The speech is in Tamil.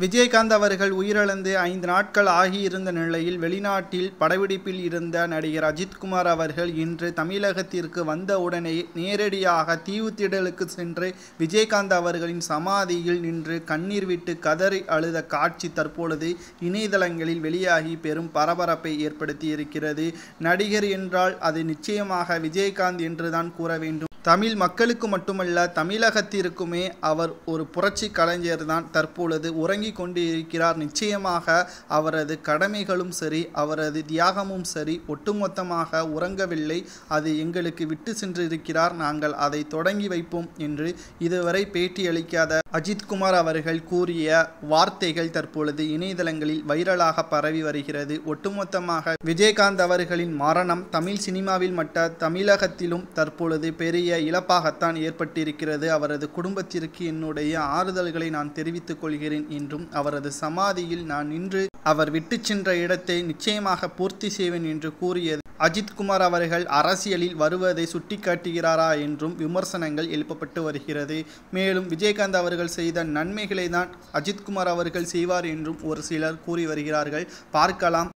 விஜயகாந்த் அவர்கள் உயிரிழந்து ஐந்து நாட்கள் ஆகியிருந்த நிலையில் வெளிநாட்டில் படப்பிடிப்பில் இருந்த நடிகர் அஜித்குமார் அவர்கள் இன்று தமிழகத்திற்கு வந்தவுடனே நேரடியாக தீவுத்திடலுக்கு சென்று விஜயகாந்த் அவர்களின் சமாதியில் நின்று கண்ணீர் விட்டு கதறி அழுத காட்சி தற்பொழுது இணையதளங்களில் வெளியாகி பெரும் பரபரப்பை ஏற்படுத்தி இருக்கிறது நடிகர் என்றால் அது நிச்சயமாக விஜயகாந்த் என்றுதான் கூற வேண்டும் தமிழ் மக்களுக்கு மட்டுமல்ல தமிழகத்திற்குமே அவர் ஒரு புரட்சி கலைஞர் தான் தற்பொழுது உறங்கிக் கொண்டு இருக்கிறார் நிச்சயமாக அவரது கடமைகளும் சரி அவரது தியாகமும் சரி ஒட்டுமொத்தமாக உறங்கவில்லை அது எங்களுக்கு விட்டு சென்றிருக்கிறார் நாங்கள் அதை தொடங்கி வைப்போம் என்று இதுவரை பேட்டியளிக்காத அஜித்குமார் அவர்கள் கூறிய வார்த்தைகள் தற்பொழுது இணையதளங்களில் வைரலாக பரவி வருகிறது ஒட்டுமொத்தமாக விஜயகாந்த் அவர்களின் மரணம் தமிழ் சினிமாவில் மட்ட தமிழகத்திலும் தற்பொழுது பெரிய இழப்பாகத்தான் ஏற்பட்டிருக்கிறது அவரது குடும்பத்திற்கு என்னுடைய ஆறுதல்களை நான் தெரிவித்துக் கொள்கிறேன் என்றும் அவரது சமாதியில் நான் நின்று அவர் விட்டு சென்ற இடத்தை நிச்சயமாக பூர்த்தி செய்வேன் என்று கூறியது அஜித்குமார் அவர்கள் அரசியலில் வருவதை சுட்டிக்காட்டுகிறாரா என்றும் விமர்சனங்கள் எழுப்பப்பட்டு வருகிறது மேலும் விஜயகாந்த் அவர்கள் செய்த நன்மைகளை தான் அஜித்குமார் அவர்கள் செய்வார் என்றும் ஒரு சிலர் கூறி வருகிறார்கள் பார்க்கலாம்